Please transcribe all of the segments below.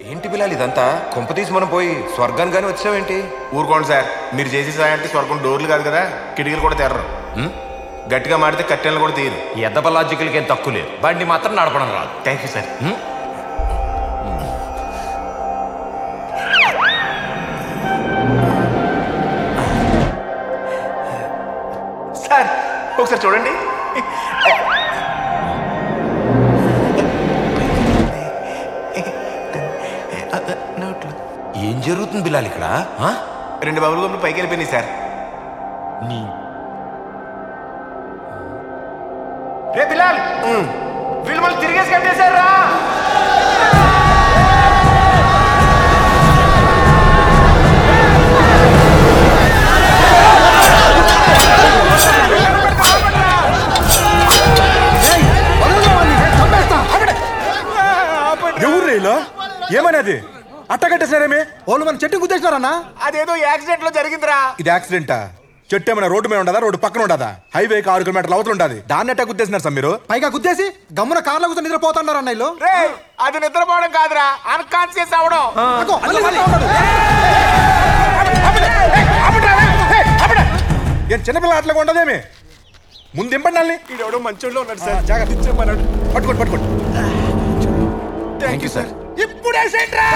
ఏంటి బిలాల్ ఇదంతా కొంపతీసి మనం పోయి స్వర్గానికి గాని వచ్చావేంటి ఊరుకోండి సార్ మీరు చేసే సాయంటే స్వర్గం డోర్లు కాదు కదా కిటికీలు కూడా తెర్రరు గట్టిగా మాడితే కట్టెలను కూడా తీయరు ఎద్దబ లాజికల్కి ఏం తక్కువ లేదు బండి మాత్రం నడపడం రాదు థ్యాంక్ యూ సార్ సార్ ఒకసారి చూడండి ఏం జరుగుతుంది బిలాల్ ఇక్కడ ఆ? రెండు బబుల్ గమ్లు పైకి వెళ్ళిపోయినాయి సార్ నీ రే బిలాల్ వీళ్ళు మళ్ళీ తిరిగేసి కట్టేశారా ఎవరు రేలో ఏమనేది అట్టగట్టేసారేమే వాళ్ళు మన చెట్టు గుద్దేసినారన్నా అదేదో యాక్సిడెంట్ లో జరిగిందిరా ఇది యాక్సిడెంటా చెట్టు ఏమైనా రోడ్డు మీద ఉండదా రోడ్డు పక్కన ఉండదా హైవేకి ఆరు కిలోమీటర్ల అవతల ఉంటది దాన్ని అట్ట గుద్దేసినారు సార్ మీరు పైగా గుద్దేసి గమ్మున కార్లో కూర్చొని నిద్రపోతున్నారు అన్న వీళ్ళు రే అది నిద్రపోవడం కాదురా అన్కాన్షియస్ అవడం అగో, మళ్ళీ మళ్ళీ ఉన్నాడు. ఏం చిన్నపిల్ల అట్లా ఉండదేమి ముందు దింపండి వాళ్ళని. ఈడెవడో మంచోళ్ళు ఉన్నాడు ఆ, సార్ జాగ్రత్త పట్టుకోండి పట్టుకోండి థ్యాంక్ యూ సార్ ఇప్పుడే సెంట్రా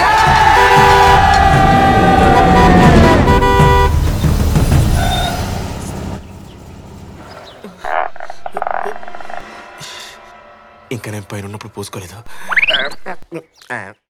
ఇంకా నేను పైన ఉన్నప్పుడు పూసుకోలేదు